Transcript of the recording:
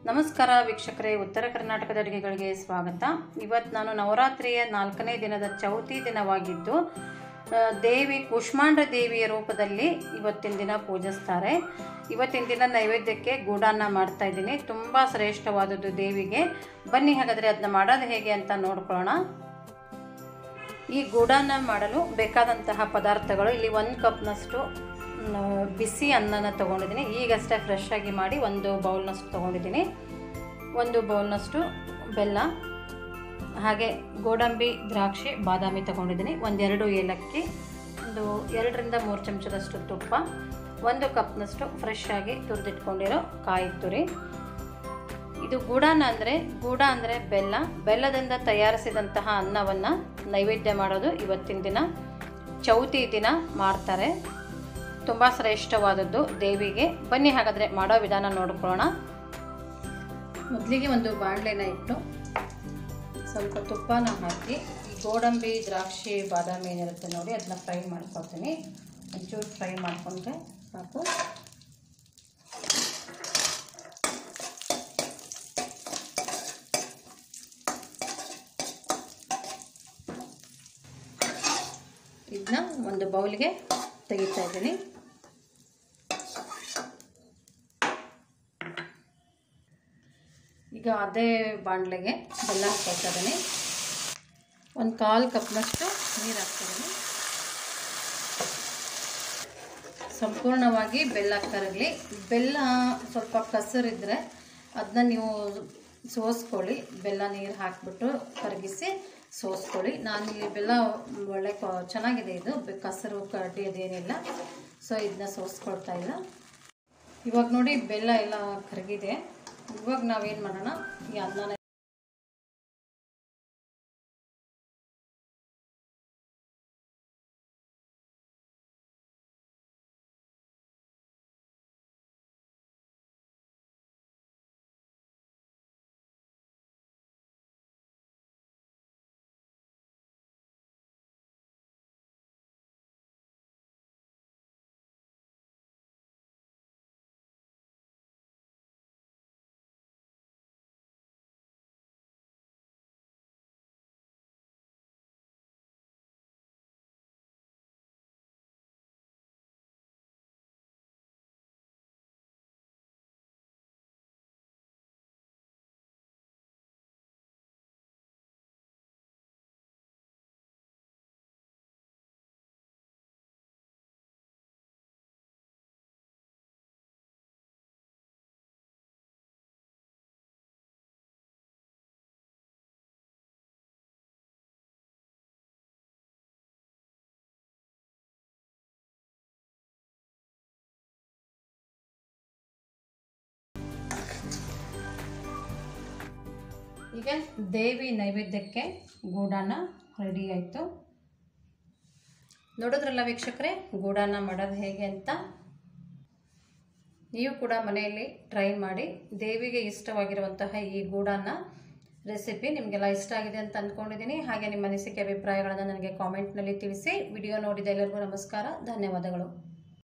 ನಮಸ್ಕಾರ ವೀಕ್ಷಕರೇ ಉತ್ತರ ಕರ್ನಾಟಕದ ಅಡುಗೆಗಳಿಗೆ ಸ್ವಾಗತ ಇವತ್ತು ನಾನು ನವರಾತ್ರಿಯ ನಾಲ್ಕನೇ ದಿನದ ಚೌತಿ ದಿನವಾಗಿದ್ದು ಆ, ದೇವಿ ಕೂಷ್ಮಾಂಡ ದೇವಿಯ ರೂಪದಲ್ಲಿ ಇವತ್ತಿನ ದಿನ ಪೂಜಿಸ್ತಾರೆ ಇವತ್ತಿನ ದಿನ ನೈವೇದ್ಯಕ್ಕೆ ಗೂಡಾನ್ನ ಮಾಡ್ತಾ ಇದ್ದೀನಿ ತುಂಬ ಶ್ರೇಷ್ಠವಾದದ್ದು ದೇವಿಗೆ ಬನ್ನಿ ಹಾಗಾದರೆ ಅದನ್ನ ಮಾಡೋದು ಹೇಗೆ ಅಂತ ನೋಡ್ಕೊಳ್ಳೋಣ ಈ ಗೂಡಾನ್ನ ಮಾಡಲು ಬೇಕಾದಂತಹ ಪದಾರ್ಥಗಳು ಇಲ್ಲಿ ಒಂದು ಕಪ್ನಷ್ಟು ಮ್, ಬಿಸಿ ಅನ್ನನ ತೊಗೊಂಡಿದ್ದೀನಿ ಈಗಷ್ಟೇ ಫ್ರೆಶ್ ಆಗಿ ಮಾಡಿ ಒಂದು ಬೌಲ್ನಷ್ಟು ತೊಗೊಂಡಿದ್ದೀನಿ ಒಂದು ಬೌಲ್ನಷ್ಟು ಬೆಲ್ಲ ಹಾಗೆ ಗೋಡಂಬಿ ದ್ರಾಕ್ಷಿ ಬಾದಾಮಿ ತೊಗೊಂಡಿದ್ದೀನಿ ಒಂದೆರಡು ಏಲಕ್ಕಿ ಒಂದು ಎರಡರಿಂದ ಮೂರು ಚಮಚದಷ್ಟು ತುಪ್ಪ ಒಂದು ಕಪ್ನಷ್ಟು ಫ್ರೆಶ್ ಆಗಿ ತುರಿದಿಟ್ಕೊಂಡಿರೋ ಕಾಯಿ ತುರಿ ಇದು ಗೂಡಾನ ಅಂದರೆ ಗೂಡ ಅಂದರೆ ಬೆಲ್ಲ ಬೆಲ್ಲದಿಂದ ತಯಾರಿಸಿದಂತಹ ಅನ್ನವನ್ನು ನೈವೇದ್ಯ ಮಾಡೋದು ಇವತ್ತಿನ ದಿನ ಚೌತಿ ದಿನ ಮಾಡ್ತಾರೆ ತುಂಬ ಶ್ರೇಷ್ಠವಾದದ್ದು ದೇವಿಗೆ ಬನ್ನಿ ಹಾಗಾದರೆ ಮಾಡೋ ವಿಧಾನ ನೋಡ್ಕೊಳ್ಳೋಣ ಮೊದಲಿಗೆ ಒಂದು ಬಾಣಲೆನ ಇಟ್ಟು ಸ್ವಲ್ಪ ತುಪ್ಪನ ಹಾಕಿ ಈ ಗೋಡಂಬಿ ದ್ರಾಕ್ಷಿ ಬಾದಾಮಿ ಏನಿರುತ್ತೆ ನೋಡಿ ಅದನ್ನ ಫ್ರೈ ಮಾಡ್ಕೊತೀನಿ ಒಂಚೂರು ಫ್ರೈ ಮಾಡಿಕೊಂಡ್ರೆ ಸಾಕು ಇದನ್ನ ಒಂದು ಬೌಲ್ಗೆ ತೆಗಿತಾ ಇದ್ದೀನಿ ಈಗ ಅದೇ ಬಾಣಲೆಗೆ ಬೆಲ್ಲ ಹಾಕ್ತಾ ಇದ್ದೀನಿ ಒಂದು ಕಾಲು ಕಪ್ನಷ್ಟು ನೀರು ಹಾಕ್ತಿದ್ದೀನಿ ಸಂಪೂರ್ಣವಾಗಿ ಬೆಲ್ಲ ಹಾಕ್ತಾ ಇರಲಿ ಬೆಲ್ಲ ಸ್ವಲ್ಪ ಕಸರಿದ್ದರೆ ಅದನ್ನ ನೀವು ಸೋಸ್ಕೊಳ್ಳಿ ಬೆಲ್ಲ ನೀರು ಹಾಕಿಬಿಟ್ಟು ಕರಗಿಸಿ ಸೋಸ್ಕೊಳ್ಳಿ ನಾನಿಲ್ಲಿ ಬೆಲ್ಲ ಒಳ್ಳೆ ಕ- ಚೆನ್ನಾಗಿದೆ ಇದು ಬೆ- ಕಸರು ಕಡ್ಡಿ ಅದೇನಿಲ್ಲ ಸೊ ಇದನ್ನ ಸೋಸ್ಕೊಳ್ತಾ ಇಲ್ಲ ಇವಾಗ ನೋಡಿ ಬೆಲ್ಲ ಎಲ್ಲ ಕರಗಿದೆ ಇವಾಗ ನಾವೇನು ಮಾಡೋಣ ಈ ಅನ್ನನ ಈಗ ದೇವಿ ನೈವೇದ್ಯಕ್ಕೆ ಗೂಡಾನ ರೆಡಿ ಆಯಿತು ನೋಡಿದ್ರಲ್ಲ ವೀಕ್ಷಕರೇ ಗೂಡಾನ ಮಾಡೋದು ಹೇಗೆ ಅಂತ ನೀವು ಕೂಡ ಮನೆಯಲ್ಲಿ ಟ್ರೈ ಮಾಡಿ ದೇವಿಗೆ ಇಷ್ಟವಾಗಿರುವಂತಹ ಈ ಗೂಡಾನ ರೆಸಿಪಿ ನಿಮಗೆಲ್ಲ ಇಷ್ಟ ಆಗಿದೆ ಅಂತ ಅಂದ್ಕೊಂಡಿದ್ದೀನಿ ಹಾಗೆ ನಿಮ್ಮ ಅನಿಸಿಕೆ ಅಭಿಪ್ರಾಯಗಳನ್ನು ನನಗೆ ಕಾಮೆಂಟ್ನಲ್ಲಿ ತಿಳಿಸಿ ವಿಡಿಯೋ ನೋಡಿದ ಎಲ್ಲರಿಗೂ ನಮಸ್ಕಾರ ಧನ್ಯವಾದಗಳು